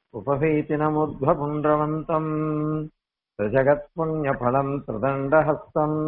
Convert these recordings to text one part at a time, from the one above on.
उपवीतिनमुद्भपुण्ड्रवन्तम् त्रिजगत्पुण्यफलम् त्रिदण्डहस्तम्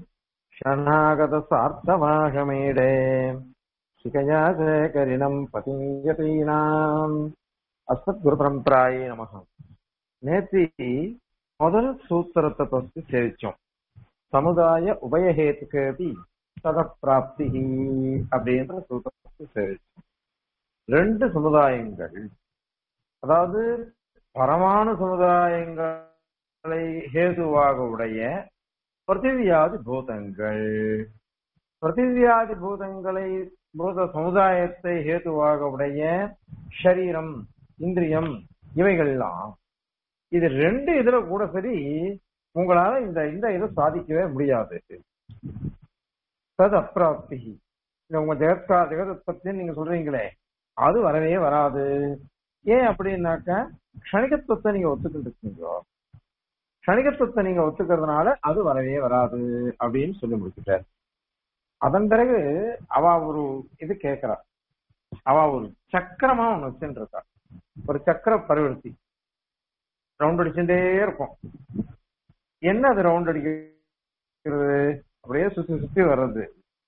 शरणागतसार्थमाशमीडे शिखया शेखरिणम् पतिञ्जतीनाम् அஸ்மத்குருபரம்பராயே நமக நேத்தி முதல் சூத்திரத்தை பத்தி சேவிச்சோம் சமுதாய உபயஹேத்துகேதி ததப்பிராப்தி அப்படின்ற சூத்திரத்தை சேவிச்சோம் ரெண்டு சமுதாயங்கள் அதாவது பரமாணு சமுதாயங்களை ஹேதுவாக உடைய பிரதிவியாதி பூதங்கள் பிரதிவியாதி பூதங்களை பூத சமுதாயத்தை ஹேதுவாக உடைய ஷரீரம் இந்திரியம் இவைகள்லாம் இது ரெண்டு இதுல கூட சரி உங்களால இந்த இந்த இதை சாதிக்கவே முடியாது தது அப்பிராப்தி உங்க ஜெகத்கா ஜெகத் பத்தி நீங்க சொல்றீங்களே அது வரவே வராது ஏன் அப்படின்னாக்க க்ஷணிகத்துவத்தை நீங்க ஒத்துக்கிட்டு இருக்கீங்க க்ஷணிகத்துவத்தை நீங்க ஒத்துக்கிறதுனால அது வரவே வராது அப்படின்னு சொல்லி முடிச்சுட்டார் அதன் பிறகு அவ ஒரு இது கேட்கிறா அவ ஒரு சக்கரமா ஒண்ணு வச்சுட்டு இருக்கா ஒரு சக்கர பரிவர்த்தி ரவுண்ட் அடிச்சுட்டே இருக்கும் என்ன அது ரவுண்ட் அடிக்கிறது அப்படியே சுத்தி சுத்தி வர்றது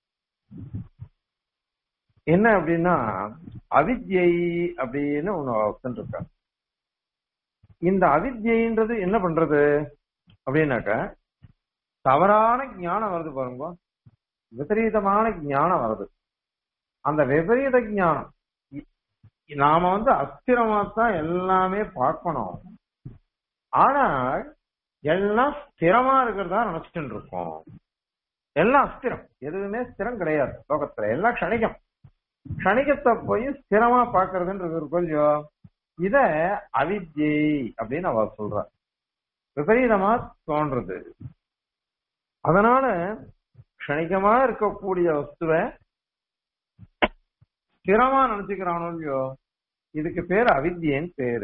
என்ன அப்படின்னா அவித்யை அப்படின்னு ஒண்ணு வச்சுட்டு இருக்கா இந்த அவித்யன்றது என்ன பண்றது அப்படின்னாக்க தவறான ஞானம் வருது பாருங்க விபரீதமான ஞானம் வருது அந்த விபரீத ஞானம் நாம வந்து அஸ்திரமா தான் எல்லாமே பார்க்கணும் ஆனால் எல்லாம் ஸ்திரமா இருக்கிறதா நினைச்சிட்டு இருக்கோம் எல்லாம் அஸ்திரம் எதுவுமே ஸ்திரம் கிடையாது லோகத்துல எல்லாம் க்ஷணிகம் க்ஷணிகத்தை போய் ஸ்திரமா பாக்குறதுன்றது ஒரு கொஞ்சம் இத அவித்யை அப்படின்னு அவ சொல்ற விபரீதமா தோன்றது அதனால க்ஷணிகமா இருக்கக்கூடிய வஸ்துவை ஸ்திரமா நினைச்சுக்கிறானோ இல்லையோ இதுக்கு பேர் அவித்யன்னு பேரு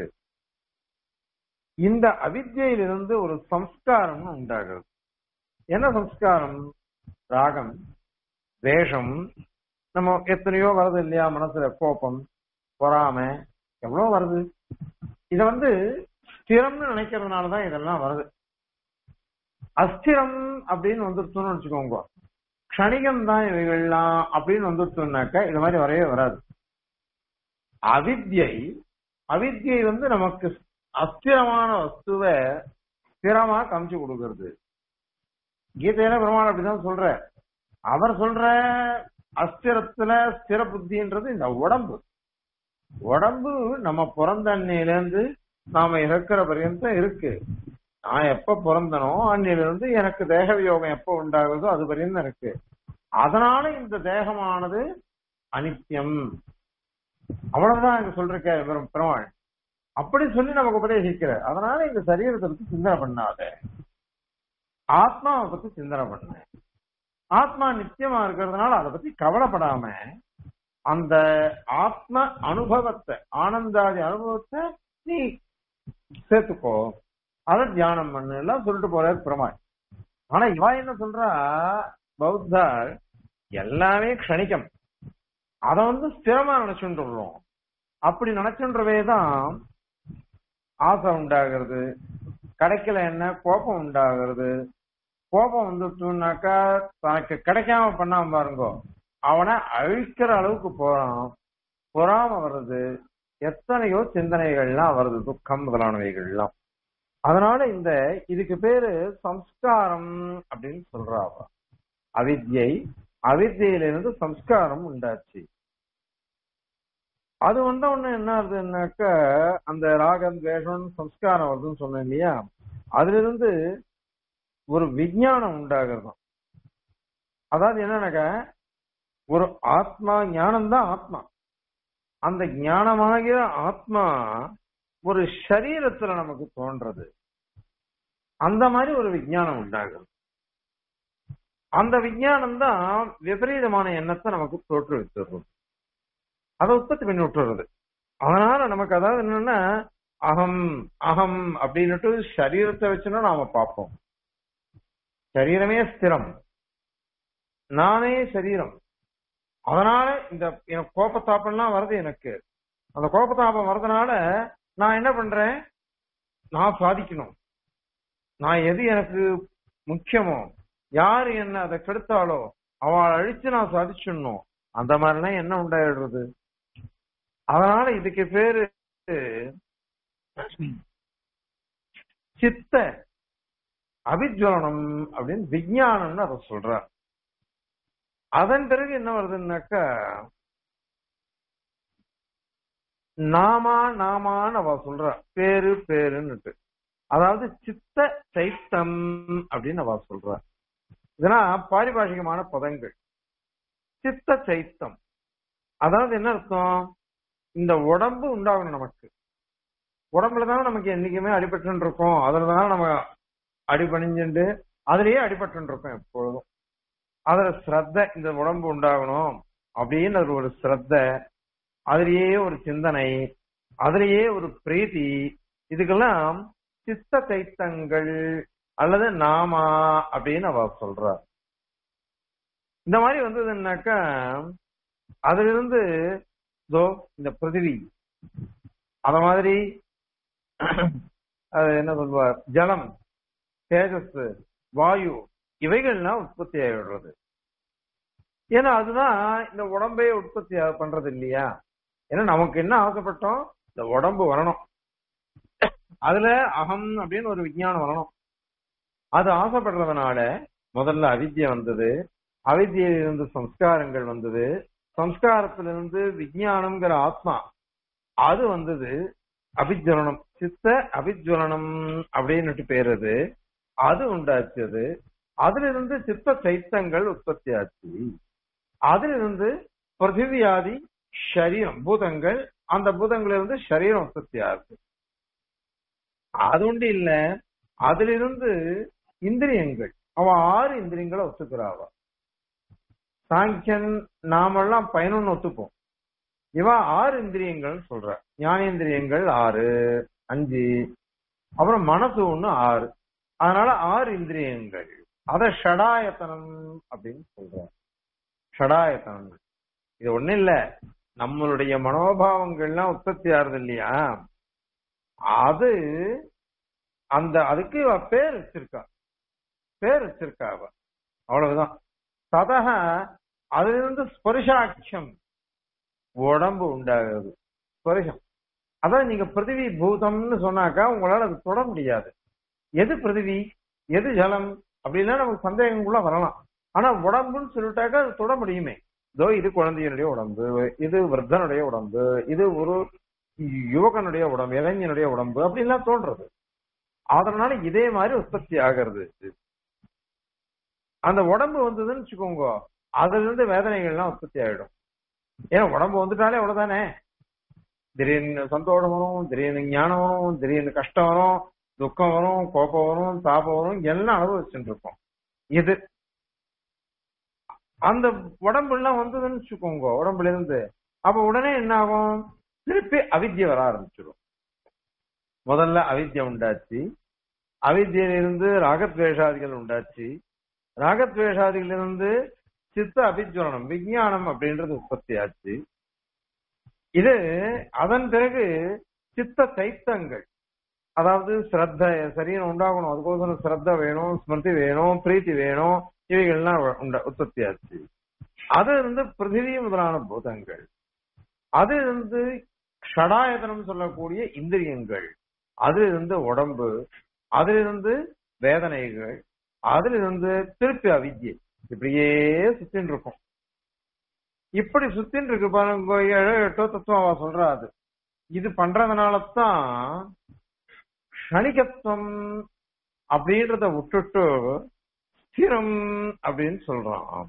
இந்த அவித்யிலிருந்து ஒரு சம்ஸ்காரம் உண்டாகிறது என்ன சம்ஸ்காரம் ராகம் வேஷம் நம்ம எத்தனையோ வருது இல்லையா மனசுல கோபம் பொறாமை எவ்வளவு வருது இத வந்து ஸ்திரம்னு நினைக்கிறதுனாலதான் இதெல்லாம் வருது அஸ்திரம் அப்படின்னு வந்துருச்சுன்னு வச்சுக்கோங்க க்ஷணிகம் தான் இவைகள்லாம் அப்படின்னு வந்துருச்சுனாக்க இது மாதிரி வரவே வராது அவித்யை அவித்யை வந்து நமக்கு அஸ்திரமான வஸ்துவை ஸ்திரமா காமிச்சு கொடுக்கறது கீதையில பெருமாள் அப்படிதான் சொல்ற அவர் சொல்ற அஸ்திரத்துல ஸ்திர புத்தின்றது இந்த உடம்பு உடம்பு நம்ம பிறந்த அன்னையிலேருந்து நாம இறக்குற பரியந்தம் இருக்கு நான் எப்ப பிறந்தனோ அன்னையில இருந்து எனக்கு தேக வியோகம் எப்ப உண்டாகுதோ அது வரையும் இருக்கு அதனால இந்த தேகமானது அனித்தியம் அவ்வளவுதான் இங்க சொல்றக்க பெருமாள் அப்படி சொல்லி நமக்கு உபதேசிக்கிற அதனால இந்த சரீரத்தை பத்தி சிந்தனை பண்ணாத ஆத்மாவை பத்தி சிந்தனை பண்ண ஆத்மா நித்தியமா இருக்கிறதுனால அதை பத்தி கவலைப்படாம அந்த ஆத்ம அனுபவத்தை ஆனந்தாதி அனுபவத்தை நீ சேர்த்துக்கோ அதை தியானம் பண்ணு எல்லாம் சொல்லிட்டு போறாரு பெருமாள் ஆனா இவா என்ன சொல்றா பௌத்தாள் எல்லாமே க்ஷணிக்கம் அத வந்து ஸ்திரமா நினைச்சுன்றோம் அப்படி நினைச்சுன்றவே தான் ஆசை உண்டாகிறது கிடைக்கல என்ன கோபம் உண்டாகிறது கோபம் வந்துட்டுனாக்கா தனக்கு கிடைக்காம பண்ணாம பாருங்க அவனை அழிக்கிற அளவுக்கு போறான் பொறாம வருது எத்தனையோ சிந்தனைகள்லாம் வருது துக்கம் முதலானவைகள்லாம் அதனால இந்த இதுக்கு பேரு சம்ஸ்காரம் அப்படின்னு சொல்றாவ அவித்யை அவித்தியிலிருந்து சம்ஸ்காரம் உண்டாச்சு அது வந்த உடனே என்ன ஆகுதுன்னாக்க அந்த ராகம் துவேஷம் சம்ஸ்காரம் வருதுன்னு சொன்னேன் இல்லையா அதுல இருந்து ஒரு விஜயானம் உண்டாகிறது அதாவது என்னன்னாக்க ஒரு ஆத்மா ஞானம் தான் ஆத்மா அந்த ஞானமாகிற ஆத்மா ஒரு சரீரத்துல நமக்கு தோன்றது அந்த மாதிரி ஒரு விஜயானம் உண்டாகும் அந்த விஜயானம் தான் விபரீதமான எண்ணத்தை நமக்கு தோற்றுவித்துடும் அதை உற்பத்தி பண்ணி விட்டுறது அதனால நமக்கு அதாவது என்னன்னா அகம் அகம் அப்படின்னுட்டு சரீரத்தை வச்சுன்னா நாம பார்ப்போம் சரீரமே ஸ்திரம் நானே சரீரம் அதனால இந்த எனக்கு கோபத்தாப்பம்லாம் வருது எனக்கு அந்த கோபத்தாபம் வரதுனால நான் என்ன பண்றேன் நான் சாதிக்கணும் நான் எது எனக்கு முக்கியமோ யாரு என்ன அதை கெடுத்தாலோ அவளை அழிச்சு நான் சாதிச்சிடணும் அந்த மாதிரிலாம் என்ன உண்டாயிடுறது அதனால இதுக்கு பேரு சித்த அபிஜ்வலனம் அப்படின்னு விஞ்ஞானம்னு அதை சொல்றார் அதன் பிறகு என்ன வருதுன்னாக்கா நாமா நாமான்னு அவ சொல்றா பேரு பேருன்னுட்டு அதாவது சித்த சைத்தம் அப்படின்னு அவ சொல்றா இதெல்லாம் பாரிபாஷிகமான பதங்கள் சித்த சைத்தம் அதாவது என்ன அர்த்தம் இந்த உடம்பு உண்டாகணும் நமக்கு உடம்புல தானே நமக்கு என்னைக்குமே அடிபட்டு இருக்கோம் அதுல தானே நம்ம அடிபணிஞ்சுண்டு அதுலயே அடிபட்டு இருக்கோம் எப்பொழுதும் அதுல ஸ்ரத்த இந்த உடம்பு உண்டாகணும் அப்படின்னு அது ஒரு ஸ்ரத்த அதுலயே ஒரு சிந்தனை அதுலயே ஒரு பிரீத்தி இதுக்கெல்லாம் சித்த தைத்தங்கள் அல்லது நாமா அப்படின்னு அவ சொல்றா இந்த மாதிரி வந்ததுன்னாக்கா அதுல இருந்து இதோ இந்த பிருத்திவி அத மாதிரி அது என்ன சொல்வார் ஜலம் தேஜஸ் வாயு இவைகள்லாம் உற்பத்தி ஆகிடுறது ஏன்னா அதுதான் இந்த உடம்பே உற்பத்தி பண்றது இல்லையா ஏன்னா நமக்கு என்ன ஆசைப்பட்டோம் இந்த உடம்பு வரணும் அதுல அகம் அப்படின்னு ஒரு விஞ்ஞானம் வரணும் அது ஆசைப்படுறதுனால முதல்ல அவித்யை வந்தது அவித்தியிலிருந்து சம்ஸ்காரங்கள் வந்தது சம்ஸ்காரத்திலிருந்து விஞ்ஞானம்ங்கிற ஆத்மா அது வந்தது அபிஜ்வலனம் சித்த அபிஜ்வலனம் அப்படின்னுட்டு பேருது அது உண்டாச்சு அது அதுல இருந்து சித்த சைத்தங்கள் உற்பத்தி ஆச்சு அதுல இருந்து பிருத்திவியாதி சரீரம் பூதங்கள் அந்த பூதங்கள்ல இருந்து சரீரம் உற்பத்தி ஆகுது அது ஒன்று இல்ல அதுல இருந்து இந்திரியங்கள் அவன் ஆறு இந்திரியங்களை ஒத்துக்கிறாவ சாங்கியன் நாமெல்லாம் பயனுன்னு ஒத்துப்போம் இவன் ஆறு இந்திரியங்கள் சொல்ற ஞானேந்திரியங்கள் ஆறு அஞ்சு அப்புறம் மனசு ஒண்ணு ஆறு அதனால ஆறு இந்திரியங்கள் அத ஷடாயத்தனம் அப்படின்னு சொல்ற ஷடாயத்தனம் இது ஒண்ணு இல்ல நம்மளுடைய மனோபாவங்கள்லாம் உற்பத்தி ஆறுது இல்லையா அது அந்த அதுக்கு இவ பேர் வச்சிருக்கா பேர் வச்சிருக்கா அவ அவ்வளவுதான் ததக அதுல இருந்து ஸ்பர்ஷாட்சம் உடம்பு உண்டாகிறது ஸ்பர்ஷம் அதான் நீங்க பிருத்திவி பூதம்னு சொன்னாக்கா உங்களால அது தொட முடியாது எது பிருத்திவி எது ஜலம் அப்படின்னா நமக்கு சந்தேகங்களுக்குள்ள வரலாம் ஆனா உடம்புன்னு சொல்லிட்டாக்கா அது தொட முடியுமே இதோ இது குழந்தையினுடைய உடம்பு இது விருத்தனுடைய உடம்பு இது ஒரு யுவகனுடைய உடம்பு இளைஞனுடைய உடம்பு அப்படின்லாம் தோன்றது அதனால இதே மாதிரி உற்பத்தி ஆகிறது அந்த உடம்பு வந்ததுன்னு வச்சுக்கோங்க அதுல இருந்து வேதனைகள்லாம் உற்பத்தி ஆயிடும் ஏன்னா உடம்பு வந்துட்டாலே அவ்வளவுதானே திடீர்னு சந்தோஷம் வரும் திடீர்னு ஞானம் வரும் திடீர்னு கஷ்டம் வரும் துக்கம் வரும் கோபம் வரும் தாபம் வரும் எல்லாம் அனுபவிச்சுட்டு இருப்போம் இது அந்த உடம்புலாம் வந்ததுன்னு வச்சுக்கோங்க உடம்புல இருந்து அப்ப உடனே என்ன ஆகும் திருப்பி அவித்யை வர ஆரம்பிச்சிடும் முதல்ல அவித்யை உண்டாச்சு அவித்யிலிருந்து ராகத்வேஷாதிகள் உண்டாச்சு ராகத்வேஷாதிகளிலிருந்து சித்த அபிஜ்வலனம் விஞ்ஞானம் அப்படின்றது உற்பத்தி ஆச்சு இது அதன் பிறகு சித்த சைத்தங்கள் அதாவது ஸ்ரத்த சரீரம் உண்டாகணும் அதுக்கோசரம் ஸ்ரத்த வேணும் ஸ்மிருதி வேணும் பிரீத்தி வேணும் இவைகள்லாம் உண்ட உற்பத்தி ஆச்சு அது இருந்து பிருத்திவி முதலான பூதங்கள் அது இருந்து ஷடாயதனம் சொல்லக்கூடிய இந்திரியங்கள் அதுல இருந்து உடம்பு அதுல இருந்து வேதனைகள் அதுல இருந்து திருப்பி அவித்யை இப்படியே சுத்தின்னு இருக்கும் இப்படி சுத்தின்னு இருக்கு பாருங்க ஏழோ எட்டோ தத்துவம் அவ சொல்றா அது இது பண்றதுனால தான் க்ஷணிகத்துவம் அப்படின்றத விட்டுட்டு ஸ்திரம் அப்படின்னு சொல்றான்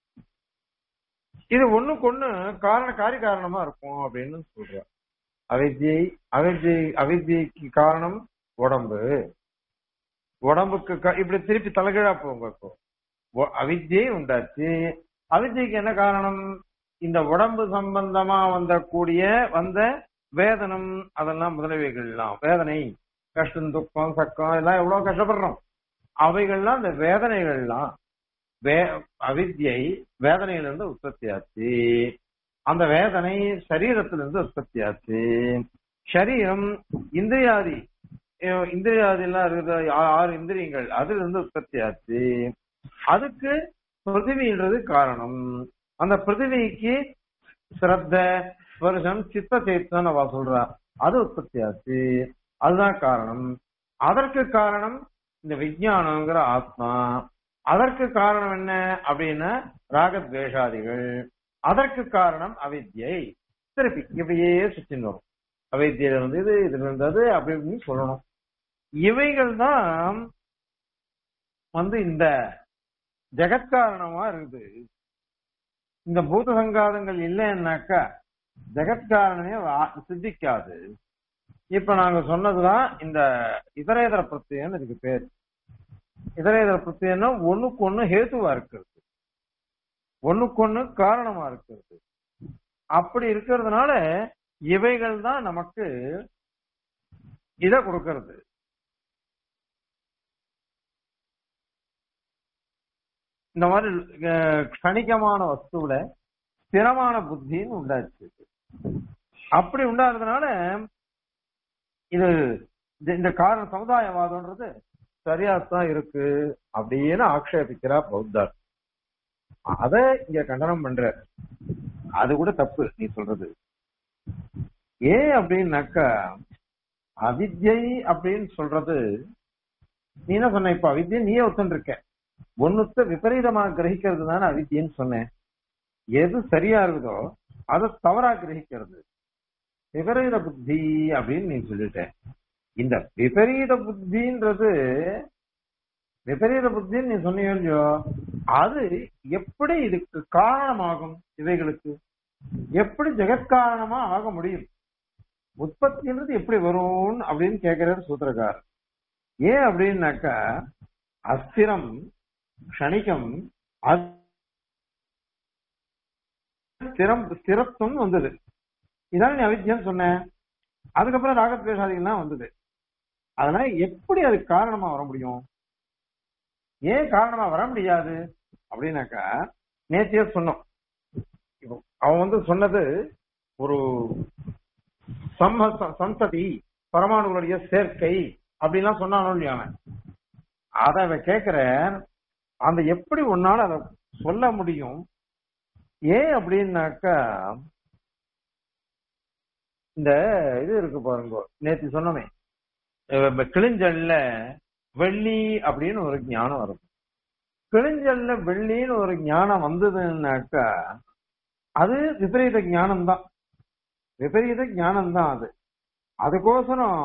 இது ஒண்ணுக்கு ஒண்ணு காரண காரி காரணமா இருக்கும் அப்படின்னு சொல்ற அவித்யை அவித்யை அவித்யைக்கு காரணம் உடம்பு உடம்புக்கு இப்படி திருப்பி தலைகீழா போங்க இப்போ அவித்யை உண்டாச்சு அவித்யைக்கு என்ன காரணம் இந்த உடம்பு சம்பந்தமா வந்த கூடிய வந்த வேதனம் அதெல்லாம் முதலவைகள் எல்லாம் வேதனை கஷ்டம் துக்கம் சக்கம் எல்லாம் எவ்வளவு கஷ்டப்படுறோம் அவைகள்லாம் இந்த வேதனைகள்லாம் வே அவித்யை வேதனையிலிருந்து உற்பத்தி ஆச்சு அந்த வேதனை சரீரத்திலிருந்து உற்பத்தி ஆச்சு சரீரம் இந்திரியாதி அஹ் இந்திரியாதி எல்லாம் இருக்குது ஆ- ஆறு இந்திரியங்கள் அதுல இருந்து உற்பத்தி ஆச்சு அதுக்கு பிருத்திவின்றது காரணம் அந்த பிருத்திவிக்கு சிரத்த ஸ்பர்சம் சித்த சேத்தன் அவ சொல்றா அது உற்பத்தி ஆச்சு அதுதான் காரணம் அதற்கு காரணம் இந்த விஞ்ஞானங்கிற ஆத்மா அதற்கு காரணம் என்ன அப்படின்னா ராகத்வேஷாதிகள் அதற்கு காரணம் அவித்யை திருப்பி இப்படியே சுத்தின்னு வரும் அவித்தியில இருந்தது இதுல இருந்தது அப்படி இப்படின்னு சொல்லணும் இவைகள் தான் வந்து இந்த ஜெகத்காரணமா இருக்குது இந்த பூத சங்காதங்கள் இல்லைன்னாக்கா ஜெகத்காரணமே வா- சித்திக்காது இப்ப நாங்க சொன்னதுதான் இந்த இதரேதர பிரத்யம் இதுக்கு பேர் இதரேதர பிரத்யம்னா ஒண்ணுக்கு ஒண்ணு ஹேத்துவா இருக்கிறது ஒண்ணுக்கு ஒண்ணு காரணமா இருக்கிறது அப்படி இருக்கிறதுனால இவைகள் தான் நமக்கு இத கொடுக்கிறது இந்த மாதிரி அஹ், க்ஷணிகமான வஸ்துவில ஸ்திரமான புத்தின்னு உண்டாச்சு அப்படி உண்டாகிறதுனால இது இந்த- இந்த காரண சமுதாயவாதம்ன்றது சரியாத்தான் இருக்கு அப்படின்னு ஆக்ஷேபிக்கிறா பௌத்தர் அத இங்க கண்டனம் பண்ற அது கூட தப்பு நீ சொல்றது ஏன் அப்படின்னாக்கா அவித்யை அப்படின்னு சொல்றது நீ என்ன சொன்ன இப்ப அவித்யை நீயே ஒத்துன்னு இருக்க ஒண்ணுத்த விபரீதமா கிரகிக்கிறது தானே அவித்யன்னு சொன்னேன் எது சரியா இருக்குதோ அதை தவறா கிரகிக்கிறது விபரீத புத்தி அப்படின்னு நீ சொல்லிட்ட இந்த விபரீத புத்தின்றது விபரீத புத்தின்னு நீ சொன்னீங்க இல்லையோ அது எப்படி இதுக்கு காரணமாகும் இவைகளுக்கு எப்படி ஜெகத்காரணமா ஆக முடியும் உற்பத்தின்றது எப்படி வரும் அப்படின்னு கேட்கிறார் சூத்திரக்காரர் ஏன் அப்படின்னாக்கா அஸ்திரம் க்ஷணிகம் அது ஸ்திரம் ஸ்திரத்துவம் வந்தது இதான நீ அவித்தியம் சொன்னேன் அதுக்கப்புறம் ராகத்வேஷாதிகள்லாம் வந்தது அதனால எப்படி அது காரணமா வர முடியும் ஏன் காரணமா வர முடியாது அப்படின்னாக்கா நேத்தியே சொன்னோம் இப்போ அவன் வந்து சொன்னது ஒரு சம்ம சந்ததி பரமாணுகளுடைய சேர்க்கை அப்படின்லாம் சொன்னானோ இல்லையா அவன் அத அவன் கேக்குற அந்த எப்படி உன்னால அதை சொல்ல முடியும் ஏன் அப்படின்னாக்கா இந்த இது இருக்கு பாருங்க நேத்து சொன்னோமே அஹ் கிளிஞ்சல்ல வெள்ளி அப்படின்னு ஒரு ஞானம் வரும் கிளிஞ்சல்ல வெள்ளின்னு ஒரு ஞானம் வந்ததுன்னாக்கா அது விபரீத ஞானம் தான் விபரீத ஞானம் தான் அது அதுக்கோசரம்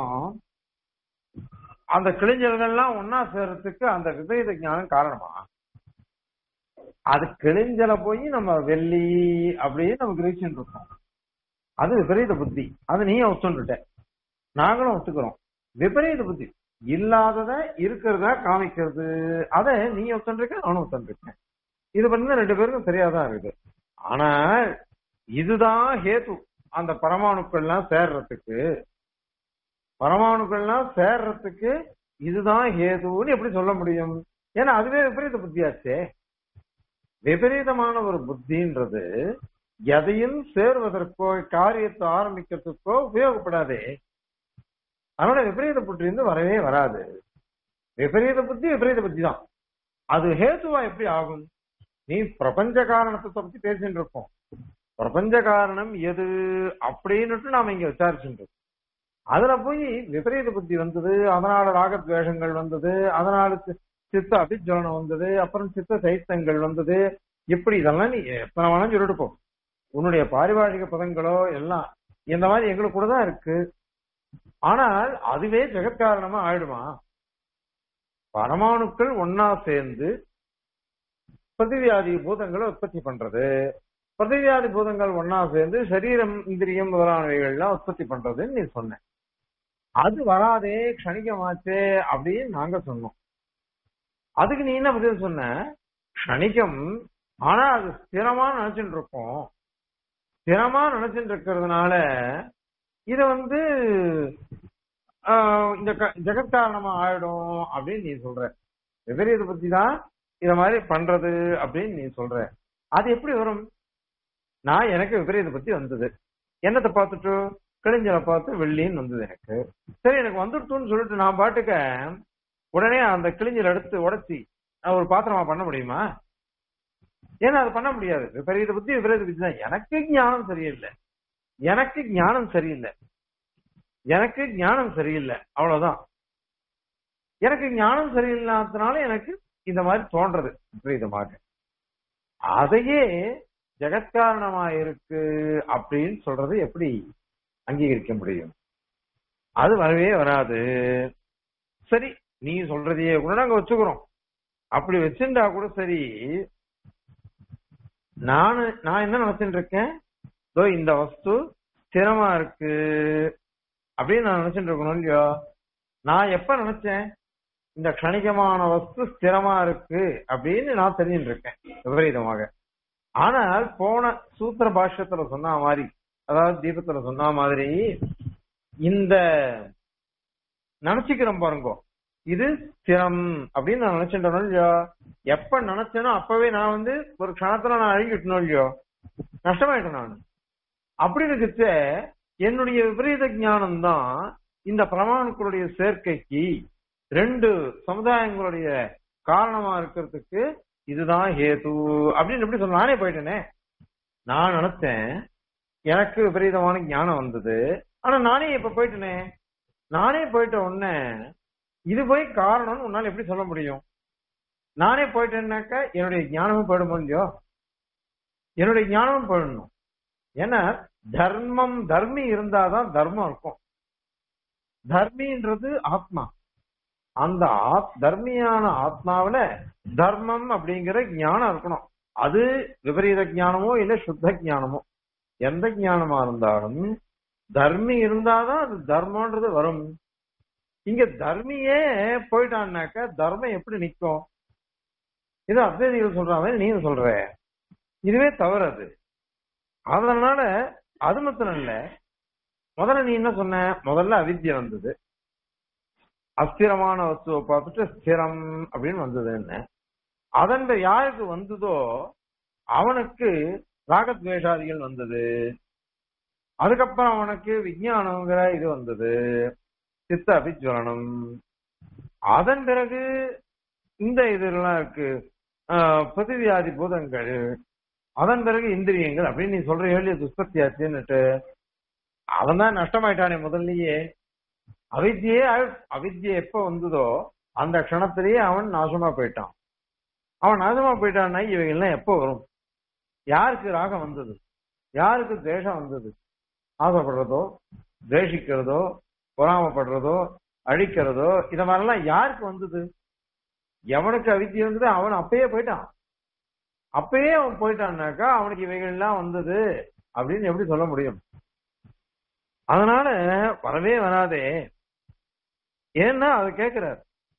அந்த கிளிஞ்சல்கள்லாம் ஒன்னா சேர்றதுக்கு அந்த விபரீத ஞானம் காரணமா அது கிழிஞ்சல போய் நம்ம வெள்ளி அப்படியே நம்ம கிரகிச்சுட்டு இருக்கோம் அது விபரீத புத்தி அது நீயும் ஒத்துண்டுட்ட நாங்களும் ஒத்துக்கிறோம் விபரீத புத்தி இல்லாதத இருக்கிறதா காமிக்கிறது அதை நீ ஒத்துருக்க அவனும் ஒத்துருக்கேன் இது பண்ண ரெண்டு பேருக்கும் சரியாதான் இருக்குது ஆனா இதுதான் ஹேத்து அந்த பரமாணுக்கள்லாம் சேர்றதுக்கு பரமாணுக்கள்லாம் சேர்றதுக்கு இதுதான் ஹேதுன்னு எப்படி சொல்ல முடியும் ஏன்னா அதுவே விபரீத புத்தியாச்சே விபரீதமான ஒரு புத்தின்றது எதையும் சேர்வதற்கோ காரியத்தை ஆரம்பிக்கிறதுக்கோ உபயோகப்படாதே அதனால விபரீத புத்தி இருந்து வரவே வராது விபரீத புத்தி விபரீத புத்தி தான் அது ஹேத்துவா எப்படி ஆகும் நீ பிரபஞ்ச காரணத்தை பத்தி பேசிட்டு இருக்கோம் பிரபஞ்ச காரணம் எது அப்படின்னுட்டு நாம இங்க விசாரிச்சுட்டு இருக்கோம் அதுல போய் விபரீத புத்தி வந்தது அதனால ராகத்வேஷங்கள் வந்தது அதனால சி- சித்த அபிஜ்வலனம் வந்தது அப்புறம் சித்த சைத்தங்கள் வந்தது இப்படி இதெல்லாம் நீ எத்தனை வேணாலும் சொல்லிட்டு போ உன்னுடைய பாரிபாஷிக பதங்களோ எல்லாம் இந்த மாதிரி எங்களுக்கு கூட தான் இருக்கு ஆனால் அதுவே ஜெகத்காரணமா ஆயிடுமா பரமாணுக்கள் ஒன்னா சேர்ந்து பிரதிவியாதி பூதங்களை உற்பத்தி பண்றது பிரதிவியாதி பூதங்கள் ஒன்னா சேர்ந்து சரீரம் இந்திரியம் முதலானவைகள்லாம் உற்பத்தி பண்றதுன்னு நீ சொன்ன அது வராதே க்ஷணிகமாச்சே அப்படின்னு நாங்க சொன்னோம் அதுக்கு நீ என்ன பதில் சொன்ன க்ஷணிகம் ஆனா அது ஸ்திரமா நினைச்சுட்டு இருக்கோம் ஸ்திரமா நினைச்சுட்டு இருக்கிறதுனால இத வந்து ஆஹ், இந்த க- ஜெகத்காரணமா ஆயிடும் அப்படின்னு நீ சொல்ற விபரீத பத்தி தான் இத மாதிரி பண்றது அப்படின்னு நீ சொல்ற அது எப்படி வரும் நான் எனக்கு விபரீத பத்தி வந்தது என்னத்தை பார்த்துட்டு கிழிஞ்சலை பார்த்து வெள்ளின்னு வந்தது எனக்கு சரி எனக்கு வந்துடுத்துன்னு சொல்லிட்டு நான் பாட்டுக்க உடனே அந்த கிழிஞ்சல் எடுத்து உடைச்சி நான் ஒரு பாத்திரமா பண்ண முடியுமா ஏன்னா அது பண்ண முடியாது விபரீத புத்தி விபரீத புத்தி தான் எனக்கு ஞானம் சரியில்லை எனக்கு ஞானம் சரியில்லை எனக்கு ஞானம் சரியில்லை அவ்வளவுதான் எனக்கு ஞானம் சரியில்லாததுனால எனக்கு இந்த மாதிரி தோன்றது விபரீதமாக அதையே ஜெகத்காரணமா இருக்கு அப்படின்னு சொல்றது எப்படி அங்கீகரிக்க முடியும் அது வரவே வராது சரி நீ சொல்றதையே கூட நாங்க வச்சுக்கிறோம் அப்படி வச்சிருந்தா கூட சரி நானு நான் என்ன நினைச்சிட்டு இருக்கேன் இதோ இந்த வஸ்து ஸ்திரமா இருக்கு அப்படின்னு நான் நினைச்சிட்டு இருக்கணும் இல்லையோ நான் எப்ப நினைச்சேன் இந்த கணிகமான வஸ்து ஸ்திரமா இருக்கு அப்படின்னு நான் தெரிஞ்சுட்டு இருக்கேன் விபரீதமாக ஆனால் போன சூத்திர பாஷ்யத்துல சொன்ன மாதிரி அதாவது தீபத்துல சொன்ன மாதிரி இந்த நினைச்சுக்கிறோம் பாருங்க இது ஸ்திரம் அப்படின்னு நான் நினைச்சிட்டோம் இல்லையோ எப்ப நினைச்சேனோ அப்பவே நான் வந்து ஒரு க்ஷணத்துல நான் அழுகிட்டணும் இல்லையோ நஷ்டமாயிட்டேன் நான் அப்படி இருக்கிறச்ச என்னுடைய விபரீத ஞானம் தான் இந்த பிரமாணுக்களுடைய சேர்க்கைக்கு ரெண்டு சமுதாயங்களுடைய காரணமா இருக்கிறதுக்கு இதுதான் ஹேது அப்படின்னு எப்படி சொல்ல நானே போயிட்டேனே நான் நினைச்சேன் எனக்கு விபரீதமான ஞானம் வந்தது ஆனா நானே இப்ப போயிட்டேனே நானே போயிட்ட உடனே இது போய் காரணம்னு உன்னால எப்படி சொல்ல முடியும் நானே போயிட்டேன்னாக்கா என்னுடைய ஞானமும் போயிடும் இல்லையோ என்னுடைய ஞானமும் போயிடணும் ஏன்னா தர்மம் தர்மி இருந்தாதான் தர்மம் இருக்கும் தர்மின்றது ஆத்மா அந்த ஆத் தர்மியான ஆத்மாவில தர்மம் அப்படிங்கிற ஞானம் இருக்கணும் அது விபரீத ஞானமோ இல்ல சுத்த ஞானமோ எந்த ஞானமா இருந்தாலும் தர்மி இருந்தாதான் அது தர்மன்றது வரும் இங்க தர்மியே போயிட்டான்னாக்க தர்மம் எப்படி நிக்கும் இது அத்வைதிகள் சொல்ற மாதிரி நீங்க சொல்ற இதுவே தவறு அது அதனால அது மாத்திரம் இல்ல முதல்ல நீ என்ன சொன்ன முதல்ல அவித்யா வந்தது அஸ்திரமான வஸ்துவை பார்த்துட்டு ஸ்திரம் அப்படின்னு வந்ததுன்னு அதன் யாருக்கு வந்ததோ அவனுக்கு ராகத்வேஷாதிகள் வந்தது அதுக்கப்புறம் அவனுக்கு விஞ்ஞானங்கிற இது வந்தது சித்த அபிஜ்வலனம் அதன் பிறகு இந்த இதெல்லாம் இருக்கு பிரதிவியாதி பூதங்கள் அதன் பிறகு இந்திரியங்கள் அப்படின்னு நீ சொல்ற ஏழிய துஷ்பத்தியாச்சுன்னுட்டு அவன் தான் நஷ்டமாயிட்டானே முதல்லயே அவித்தியே அவித்தியை எப்ப வந்ததோ அந்த க்ஷணத்திலேயே அவன் நாசமா போயிட்டான் அவன் நாசமா போயிட்டான்னா இவைகள்லாம் எப்போ வரும் யாருக்கு ராகம் வந்தது யாருக்கு தேஷம் வந்தது ஆசைப்படுறதோ தேசிக்கிறதோ பொறாமப்படுறதோ அழிக்கிறதோ இத மாதிரிலாம் யாருக்கு வந்தது எவனுக்கு அவித்தியம் வந்தது அவன் அப்பயே போயிட்டான் அப்பயே அவன் போயிட்டான்னாக்கா அவனுக்கு இவைகள்லாம் வந்தது அப்படின்னு எப்படி சொல்ல முடியும் அதனால வரவே வராதே ஏன்னா அது கேக்குறாரு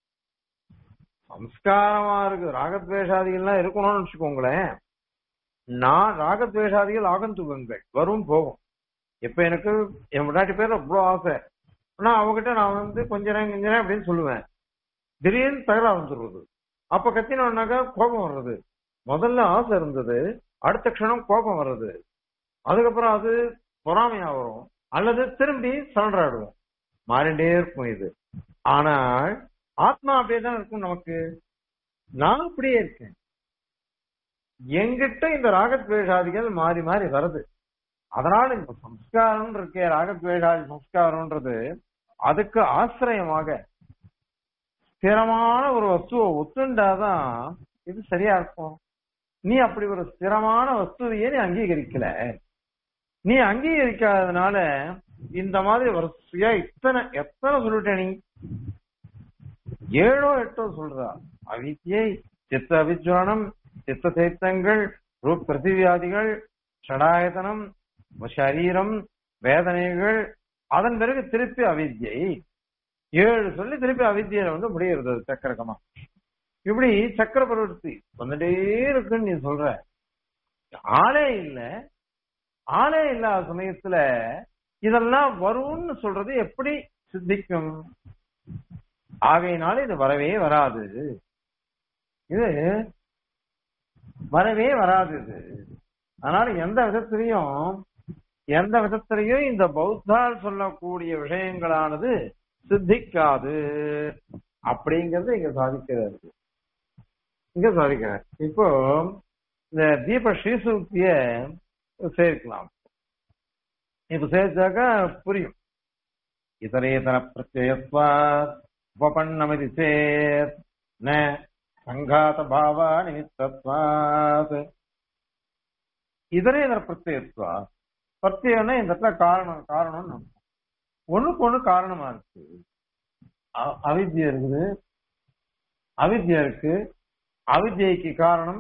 சம்ஸ்காரமா இருக்கு ராகத்வேஷாதிகள்லாம் இருக்கணும்னு வச்சுக்கோங்களேன் நான் ராகத்வேஷாதிகள் ஆகந்துகங்கள் வரும் போகும் இப்ப எனக்கு என் முன்னாடி பேர் அவ்வளவு ஆசை ஆனா அவகிட்ட நான் வந்து கொஞ்ச நேரம் கொஞ்ச நேரம் அப்படின்னு சொல்லுவேன் திடீர்னு தகராறு வந்துடுறது அப்ப கத்தினோம்னாக்கா கோபம் வர்றது முதல்ல ஆசை இருந்தது அடுத்த க்ஷணம் கோபம் வர்றது அதுக்கப்புறம் அது பொறாமையா வரும் அல்லது திரும்பி சரண்டர் ஆடுவோம் மாறிண்டே இருக்கும் இது ஆனால் ஆத்மா அப்படியே தான் இருக்கும் நமக்கு நான் அப்படியே இருக்கேன் எங்கிட்ட இந்த ராகத்வேஷாதிகள் மாறி மாறி வருது அதனால இந்த சம்ஸ்காரம் இருக்கே ராகத்வேஷாதி சம்ஸ்காரம்ன்றது அதுக்கு ஆசிரியமாக ஸ்திரமான ஒரு வஸ்துவை ஒத்துண்டாதான் இது சரியா இருக்கும் நீ அப்படி ஒரு ஸ்திரமான வஸ்துவையே நீ அங்கீகரிக்கல நீ அங்கீகரிக்காததுனால இந்த மாதிரி வரிசையா இத்தனை எத்தனை சொல்லிட்ட நீ ஏழோ எட்டோ சொல்றா அவித்தியை சித்த அபிஜ்வானம் சித்த சேத்தங்கள் ரூப் பிரதிவியாதிகள் ஷடாயதனம் சரீரம் வேதனைகள் அதன் பிறகு திருப்பி அவித்யை ஏழு சொல்லி திருப்பி அவித்தியில வந்து முடிகிறது சக்கரகமா இப்படி சக்கர பிரவருத்தி வந்துட்டே இருக்குன்னு நீ சொல்ற ஆளே இல்ல ஆளே இல்லாத சமயத்துல இதெல்லாம் வரும்னு சொல்றது எப்படி சித்திக்கும் ஆகையினால இது வரவே வராது இது வரவே வராது இது அதனால எந்த விதத்திலையும் எந்த விதத்திலையும் இந்த பௌத்தால் சொல்லக்கூடிய விஷயங்களானது சித்திக்காது அப்படிங்கறது இங்க சாதிக்கிறாரு இங்க சாதிக்கிறார் இப்போ இந்த தீப ஸ்ரீசூக்திய சேர்க்கலாம் இப்ப சேர்த்தாக்கா புரியும் இதரேதர பிரத்யத்வா உபபன்னமதி சேத் ந சங்காத பாவா நிமித்தத்வாத் இதரேதர பிரத்யத்வா பிரத்யம்னா இந்த இடத்துல காரணம் காரணம் ஒண்ணுக்கு ஒண்ணு காரணமா இருக்கு அ- அவித்யா இருக்குது அவித்யா இருக்கு அவித்யைக்கு காரணம்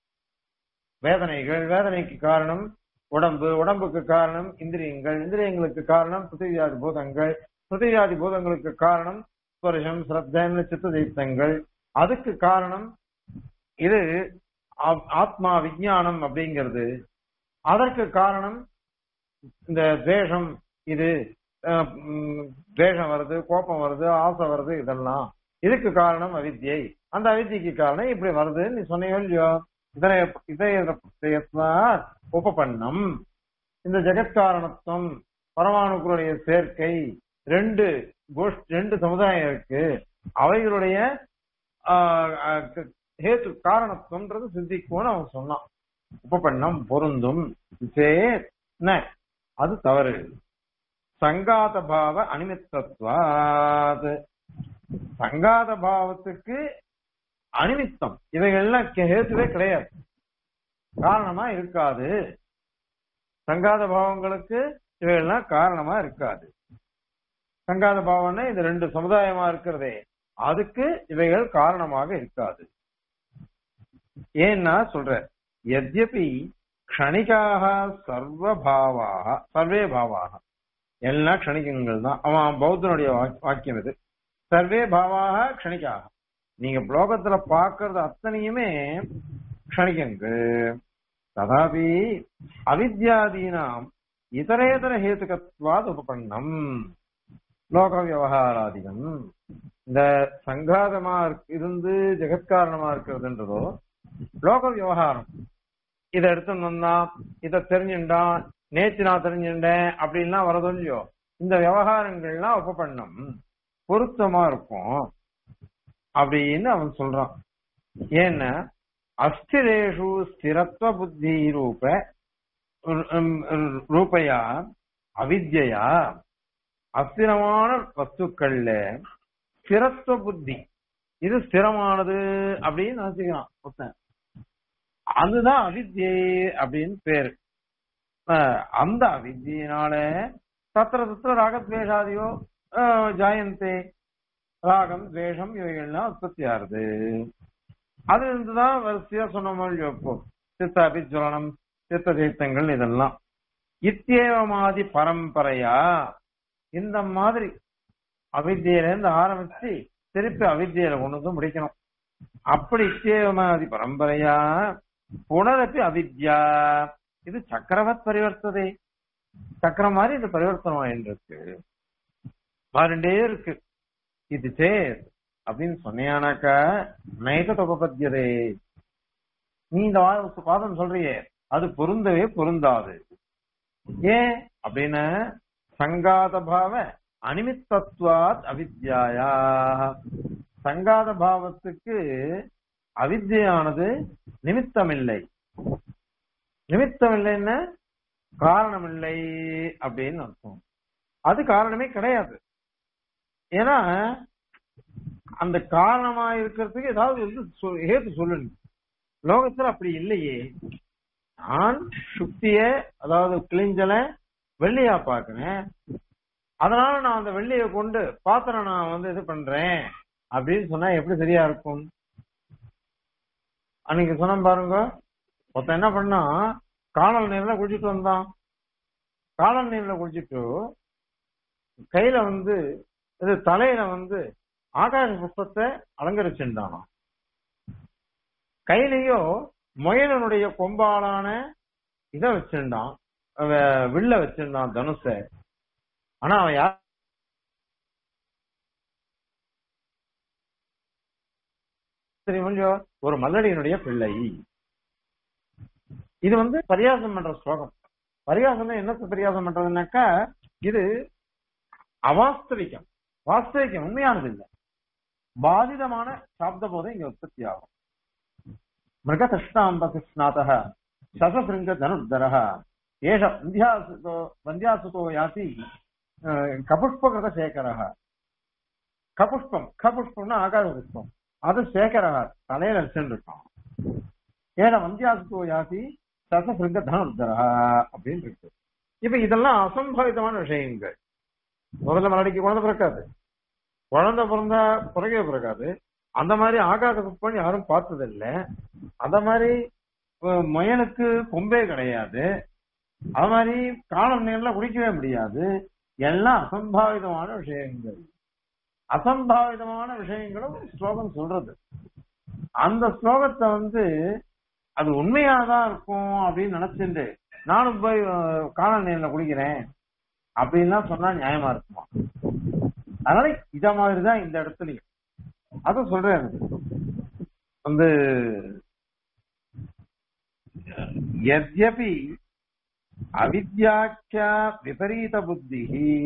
வேதனைகள் வேதனைக்கு காரணம் உடம்பு உடம்புக்கு காரணம் இந்திரியங்கள் இந்திரியங்களுக்கு காரணம் பிருத்திவியாதி பூதங்கள் பிருத்திவியாதி பூதங்களுக்கு காரணம் ஸ்பர்ஷம் சிரத்தன்னு சித்த தீர்த்தங்கள் அதுக்கு காரணம் இது ஆ- ஆத்மா விஞ்ஞானம் அப்படிங்கிறது அதற்கு காரணம் இந்த துவேஷம் இது அஹ், ம், துவேஷம் வருது கோபம் வருது ஆசை வருது இதெல்லாம் இதுக்கு காரணம் அவித்யை அந்த அவித்யக்கு காரணம் இப்படி வருதுன்னு நீ சொன்னியோ இல்லையோ இதய இதய உபபன்னம் இந்த ஜெகத்காரணத்துவம் பரமாணுக்களுடைய சேர்க்கை ரெண்டு கோஷ் ரெண்டு சமுதாயம் இருக்கு அவைகளுடைய ஆஹ், ஆஹ், க- ஹேத்து காரணத்துவம்ன்றது சித்திக்கும்னு அவன் சொன்னான் உபபன்னம் பொருந்தும் சே ந, அது தவறு சங்காத பாவ அனிமித்தத்வாத் சங்காத பாவத்துக்கு அனிமித்தம் இவைகள்லாம் கே- ஹேத்துவே கிடையாது காரணமா இருக்காது சங்காத பாவங்களுக்கு இவைகள்லாம் காரணமா இருக்காது சங்காத பாவம்னா இது ரெண்டு சமுதாயமா இருக்கிறதே அதுக்கு இவைகள் காரணமாக இருக்காது ஏன்னா சொல்ற எத்யபி க்ஷணிகாக சர்வ பாவாக சர்வே பாவாக எல்லாம் க்ஷணிகங்கள் தான் அவன் பௌத்தனுடைய வாக்- வாக்கியம் இது சர்வே பாவாக க்ஷணிகாக நீங்க லோகத்துல பாக்குறது அத்தனையுமே க்ஷணிகங்கள் ததாபி அவித்யாதீனாம் இதரேதர ஹேதுகத்வாத் உபபன்னம் லோக விவகாராதிகம் இந்த சங்காதமா இருக்- இருந்து ஜெகத்காரணமா இருக்கிறதுன்றதோ லோக விவகாரம் இதை எடுத்து வந்தா இதை தெரிஞ்சுட்டான் நேத்து நான் தெரிஞ்சுட்டேன் அப்படின்லாம் வரதோ இல்லையோ இந்த விவகாரங்கள்லாம் உபபன்னம் பொருத்தமா இருக்கும் அப்படின்னு அவன் சொல்றான் ஏன்னா அஸ்திரேஷு ஸ்திரத்துவ புத்தி ரூப உம், உம், ரூபையா அவித்யா அஸ்திரமான வஸ்துக்கள்ல ஸ்திரத்துவ புத்தி இது ஸ்திரமானது அப்படின்னு நினைச்சுக்கிறான் ஒருத்தன் அதுதான் அவித்யை அப்படின்னு பேரு அஹ் அந்த அவித்தியினால தத்திர தத்திர ராகத்வேஷாதியோ அஹ், ஜாயந்தே ராகம் துவேஷம் இவைகள்லாம் உற்பத்தி ஆறுது அது இருந்துதான் வரிசையா சொன்ன மாதிரி இப்போ சித்த அபிஜ்வலனம் சித்த தீர்த்தங்கள் இதெல்லாம் இத்தியேவமாதி பரம்பரையா இந்த மாதிரி அவித்தியில இருந்து ஆரம்பிச்சு திருப்பி அவித்தியில கொண்டு வந்து முடிக்கணும் அப்படி இத்தியேவமாதி பரம்பரையா புனரப்பி அவித்யா இது சக்கரவத் பரிவர்த்ததை சக்கரம் மாதிரி இது பரிவர்த்தனம் ஆயிருக்கு மாறிண்டே இருக்கு இது சேர் அப்படின்னு சொன்னியானாக்கா நைக தொகப்பத்தியதே நீ இந்த வா- வாதம் சொல்றியே அது பொருந்தவே பொருந்தாது ஏன் அப்படின்னு சங்காத பாவ அனிமித்தத்வாத் அவித்யாயா சங்காத பாவத்துக்கு அவித்யானது நிமித்தமில்லை நிமித்தமில்லைன்னா காரணமில்லை அப்படின்னு அர்த்தம் அது காரணமே கிடையாது ஏன்னா அந்த காரணமா இருக்கிறதுக்கு ஏதாவது வந்து சொ- ஹேத்து சொல்லணும் லோகத்துல அப்படி இல்லையே நான் சுக்திய அதாவது கிளிஞ்சல வெள்ளையா பாக்குறேன் அதனால நான் அந்த வெள்ளைய கொண்டு பாத்திரம் நான் வந்து இது பண்றேன் அப்படின்னு சொன்னா எப்படி சரியா இருக்கும் அன்னைக்கு சொன்ன பாருங்க ஒருத்தன் என்ன பண்ணா காணல் நீர்ல குளிச்சுட்டு வந்தான் காணல் நீர்ல குளிச்சுட்டு கையில வந்து இது தலையில வந்து ஆகாச புஷ்பத்தை அலங்கரிச்சிருந்தானா கையிலயோ முயலனுடைய கொம்பாலான இத வச்சிருந்தான் அவ- வில்ல வச்சிருந்தான் தனுஷ ஆனா அவன் யார் தெரியுமா இல்லையோ? ஒரு மல்லடியினுடைய பிள்ளை இது வந்து பரியாசம் பண்ற ஸ்லோகம் பரிகாசம் என்னத்தை பரிகாசம் பண்றதுனாக்கா இது அவாஸ்தவிகம் வாஸ்தவிகம் உண்மையானது இல்லை பாதிதமான சாப்த போதை இங்க உற்பத்தி ஆகும் மிருகதஷ்டாம்பகிஸ்நாதः சசசிருங்க தனுர்தரः ஏஷ வந்தியாசுதோ வந்தியாசுதோ யாசி கபுஷ்பகிருத சேகரः கபுஷ்பம் கபுஷ்பம்னா ஆகார புஷ்பம் அது சேகரः தலையில வச்சுருக்கான் ஏழ வந்தியாசுதோ யாசி சசசிருங்க தனுர்தரः அப்படின்னு இருக்கு இப்ப இதெல்லாம் அசம்பாவிதமான விஷயங்கள் முதல்ல மலடிக்கு குழந்தை பிறக்காது குழந்தை பிறந்தா பிறகே பிறக்காது அந்த மாதிரி ஆகாத புஷ்பம் யாரும் பார்த்ததில்லை அந்த மாதிரி அஹ், முயலுக்கு கொம்பே கிடையாது அது மாதிரி காலம் நேரில் குடிக்கவே முடியாது எல்லாம் அசம்பாவிதமான விஷயங்கள் அசம்பாவிதமான விஷயங்களும் ஸ்லோகம் சொல்றது அந்த ஸ்லோகத்தை வந்து அது உண்மையாதான் இருக்கும் அப்படின்னு நினைச்சுட்டு நானும் போய் அஹ், காணல் நீர்ல குடிக்கிறேன் அப்படின்லாம் சொன்னா நியாயமா இருக்குமா அதனால இத மாதிரிதான் இந்த இடத்துலயும் அத சொல்றேன் வந்து எத்யபி அவித்யாக்கியா விபரீத புத்தி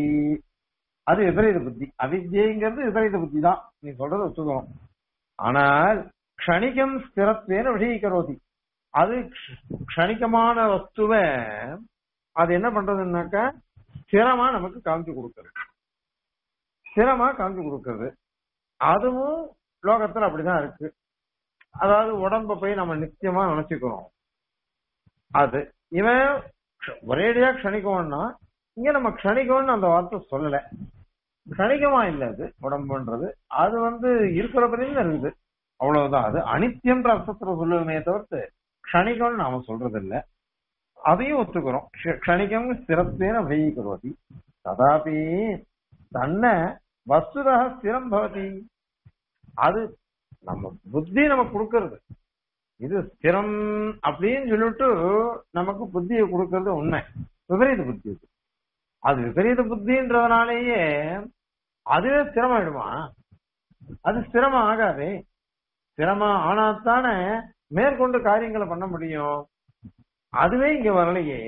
அது விபரீத புத்தி அவித்யங்கிறது விபரீத புத்தி தான் நீ சொல்றது ஒத்துக்கணும் ஆனால் க்ஷணிகம் ஸ்திரத்வேன விஷயீகரோதி அது க்ஷ- க்ஷணிகமான வஸ்துவை அது என்ன பண்றதுன்னாக்கா ஸ்திரமா நமக்கு காமிச்சு கொடுக்கறது ஸ்திரமா காமிச்சு கொடுக்கறது அதுவும் லோகத்துல அப்படிதான் இருக்கு அதாவது உடம்ப போய் நம்ம நிச்சயமா நினைச்சுக்கிறோம் அது இவன் க்ஷ- ஒரேடியா க்ஷணிக்கம்னா இங்க நம்ம க்ஷணிக்கம்னு அந்த வார்த்தை சொல்லல க்ஷணிகமா இல்ல அது உடம்புன்றது அது வந்து இருக்கிற பதிலும் இருக்குது அவ்வளவுதான் அது அனித்தியன்ற அர்த்தத்துல சொல்லுவோமே தவிர்த்து க்ஷணிகம்னு நாம சொல்றது இல்ல அதையும் ஒத்துக்கிறோம் க்ஷ- க்ஷணிகம் ஸ்திரத்தேன வகிக்கிறோதி ததாபி தன்னை வஸ்துதா ஸ்திரம் பவதி அது நம்ம புத்தி நமக்கு கொடுக்கறது இது ஸ்திரம் அப்படின்னு சொல்லிட்டு நமக்கு புத்தியை கொடுக்கறது உண்மை விபரீத புத்தி இது அது விபரீத புத்தின்றதுனாலேயே அதுவே ஸ்திரமாயிடுமா அது ஸ்திரமா ஆகாதே ஸ்திரமா ஆனாத்தானே மேற்கொண்டு காரியங்களை பண்ண முடியும் அதுவே இங்க வரலையே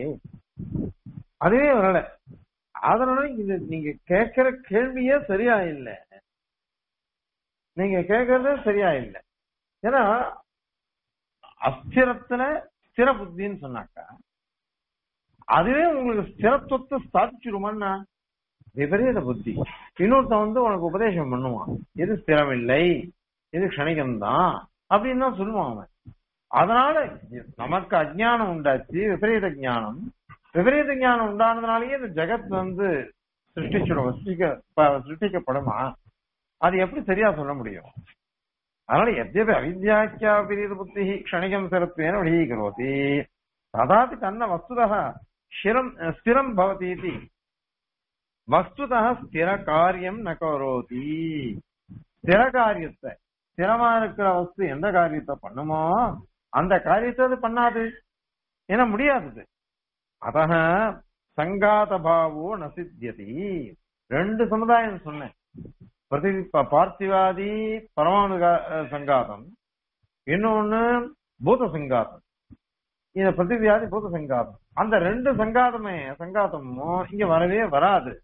அதுவே வரல அதனால இது நீங்க கேட்கிற கேள்வியே சரியா இல்லை நீங்க கேட்கறதே சரியா இல்லை ஏன்னா அஸ்திரத்துல ஸ்திர புத்தின்னு சொன்னாக்கா அதுவே உங்களுக்கு ஸ்திரத்துவத்தை ஸ்தாபிச்சிருமான்னா விபரீத புத்தி இன்னொருத்தன் வந்து உனக்கு உபதேசம் பண்ணுவான் இது ஸ்திரம் இல்லை இது க்ஷணிகம்தான் அப்படின்னு தான் சொல்லுவான் அவன் அதனால நமக்கு அஜ்ஞானம் உண்டாச்சு விபரீத ஞானம் விபரீத ஞானம் உண்டானதுனாலயே இந்த ஜெகத் வந்து சிருஷ்டிச்சிடும் சிருஷ்டிக்க ப- சிருஷ்டிக்கப்படுமா அது எப்படி சரியா சொல்ல முடியும் அதனால எத்யபி அவித்யாக்கியா விபரீத புத்தி க்ஷணிகம் சிரத்வேன வழீகரோதி ததாபி தன்ன வஸ்துதः ஸ்திரம் ஸ்திரம் பவதி இதி வஸ்துதः ஸ்திர காரியம் ந கரோதி ஸ்திர காரியத்தை ஸ்திரமா இருக்கிற வஸ்து எந்த காரியத்தை பண்ணுமோ அந்த காரியத்தை அது பண்ணாது ஏன்னா முடியாதது அதக சங்காத பாவோ நசித்தியதி ரெண்டு சமுதாயம் சொன்னேன் பிரதி ப- பார்த்திவாதி பரமாணு கா- அஹ் சங்காதம் இன்னொன்னு பூத சங்காதம் இந்த பிரதிவியாதி பூத சங்காதம் அந்த ரெண்டு சங்காதமே சங்காதமும் இங்க வரவே வராது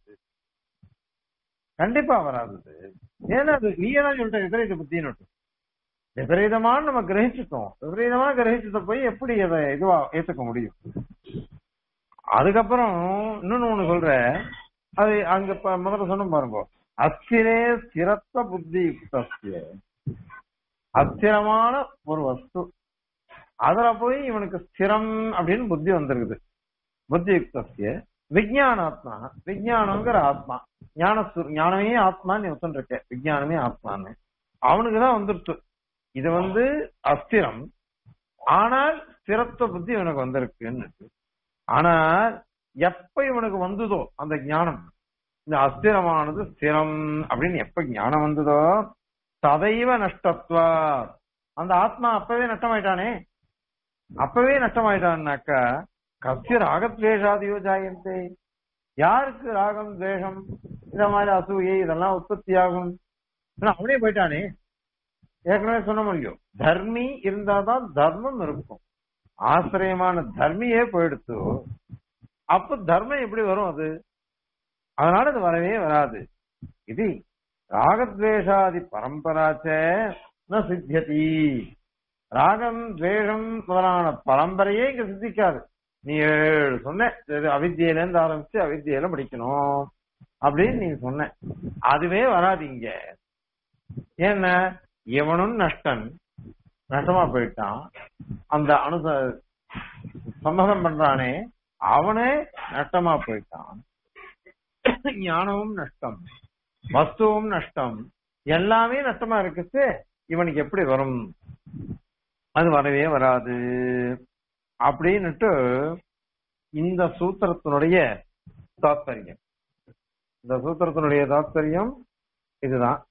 கண்டிப்பா வராது இது. ஏன்னா அது நீயே தான் சொல்லிட்ட விபரீத புத்தின்னு விபரீதமான நம்ம கிரகிச்சிட்டோம் விபரீதமா கிரகிச்சத போய் எப்படி அதை இதுவா ஏத்துக்க முடியும் அதுக்கப்புறம் இன்னொன்னு ஒண்ணு சொல்ற அது அங்க ப- முதல்ல சொன்ன பாருங்க அஸ்திரே ஸ்திரத்த புத்தி யுக்தஸ்ய அஸ்திரமான ஒரு வஸ்து அதுல போய் இவனுக்கு ஸ்திரம் அப்படின்னு புத்தி வந்திருக்குது புத்தி யுக்தஸ்ய விஜயானாத்மா விஜயானங்கிற ஆத்மா ஞான ஞானமே ஆத்மான்னு ஒருத்தன் இருக்க விஜயானமே ஆத்மான்னு அவனுக்குதான் வந்துருச்சு இது வந்து அஸ்திரம் ஆனால் ஸ்திரத்துவ புத்தி இவனுக்கு வந்திருக்குன்னு இருக்கு. ஆனால் எப்ப இவனுக்கு வந்ததோ அந்த ஞானம் இந்த அஸ்திரமானது ஸ்திரம் அப்படின்னு எப்ப ஞானம் வந்ததோ ததைவ நஷ்டத்வா அந்த ஆத்மா அப்பவே நஷ்டமாயிட்டானே அப்பவே நஷ்டமாயிட்டான்னாக்கா கசிய ராகத்வேஷாதியோ ஜாயந்தே யாருக்கு ராகம் துவேஷம் இந்த மாதிரி அசூயை இதெல்லாம் உற்பத்தி ஆகும் ஏன்னா அவனே போயிட்டானே ஏற்கனவே சொன்ன முடியும் தர்மி இருந்தாதான் தர்மம் இருக்கும் ஆசிரியமான தர்மியே போயிடுத்து அப்ப தர்மம் எப்படி வரும் அது அதனால அது வரவே வராது இது ராகத்வேஷாதி பரம்பராச்ச ந சித்தியதி ராகம் துவேஷம் முதலான பரம்பரையே இங்க சித்திக்காது நீ ஏழு சொன்ன இது அவித்தியில இருந்து ஆரம்பிச்சு அவித்தியில படிக்கணும் அப்படின்னு நீங்க சொன்ன அதுவே வராது இங்க ஏன்னா இவனும் நஷ்டன் நஷ்டமா போயிட்டான் அந்த அனுச சம்மதம் பண்றானே அவனே நஷ்டமா போயிட்டான் ஞானமும் நஷ்டம் வஸ்துவும் நஷ்டம் எல்லாமே நஷ்டமா இருக்குது இவனுக்கு எப்படி வரும் அது வரவே வராது அப்படின்னுட்டு இந்த சூத்திரத்தினுடைய தாத்பரியம் இந்த சூத்திரத்தினுடைய தாத்பரியம் இதுதான்